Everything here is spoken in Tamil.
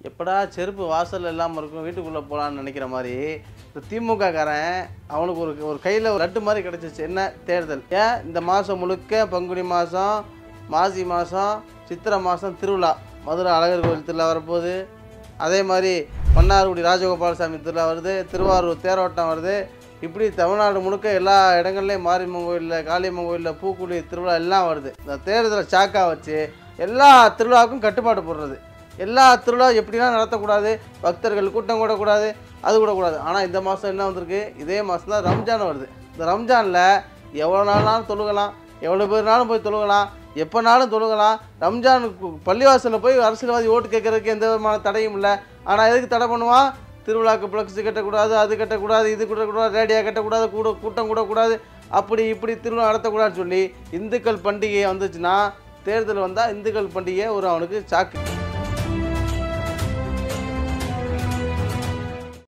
எப்படா செருப்பு வாசல் இல்லாமல் இருக்கும் வீட்டுக்குள்ளே போகலான்னு நினைக்கிற மாதிரி இந்த திமுக காரன் அவனுக்கு ஒரு ஒரு கையில் ஒரு லட்டு மாதிரி கிடச்சிச்சு என்ன தேர்தல் ஏன் இந்த மாதம் முழுக்க பங்குனி மாதம் மாசி மாதம் சித்திரை மாதம் திருவிழா மதுரை அழகர் கோயில் திருவிழா வரப்போகுது அதே மாதிரி மன்னார்குடி ராஜகோபாலசாமி திருவிழா வருது திருவாரூர் தேரோட்டம் வருது இப்படி தமிழ்நாடு முழுக்க எல்லா இடங்கள்லையும் மாரியம்மன் கோயிலில் காளியம்மன் கோயிலில் பூக்குழி திருவிழா எல்லாம் வருது இந்த தேர்தலை சாக்கா வச்சு எல்லா திருவிழாவுக்கும் கட்டுப்பாடு போடுறது எல்லா திருவிழா எப்படிலாம் நடத்தக்கூடாது பக்தர்கள் கூட்டம் கூடக்கூடாது அது கூடக்கூடாது ஆனால் இந்த மாதம் என்ன வந்திருக்கு இதே மாதம் தான் ரம்ஜான் வருது இந்த ரம்ஜானில் எவ்வளோ நாள்னாலும் தொழுகலாம் எவ்வளோ பேர்னாலும் போய் தொழுகலாம் எப்போனாலும் தொழுகலாம் ரம்ஜானுக்கு பள்ளிவாசலில் போய் அரசியல்வாதி ஓட்டு கேட்கறதுக்கு எந்த விதமான தடையும் இல்லை ஆனால் எதுக்கு தடை பண்ணுவான் திருவிழாக்கு ஃப்ளக்ஸ் கட்டக்கூடாது அது கட்டக்கூடாது இது கட்டக்கூடாது ரேடியா கட்டக்கூடாது கூட கூட்டம் கூடக்கூடாது அப்படி இப்படி திருவிழா நடத்தக்கூடாதுன்னு சொல்லி இந்துக்கள் பண்டிகை வந்துச்சுன்னா தேர்தல் வந்தால் இந்துக்கள் பண்டிகை ஒரு அவனுக்கு சாக்கு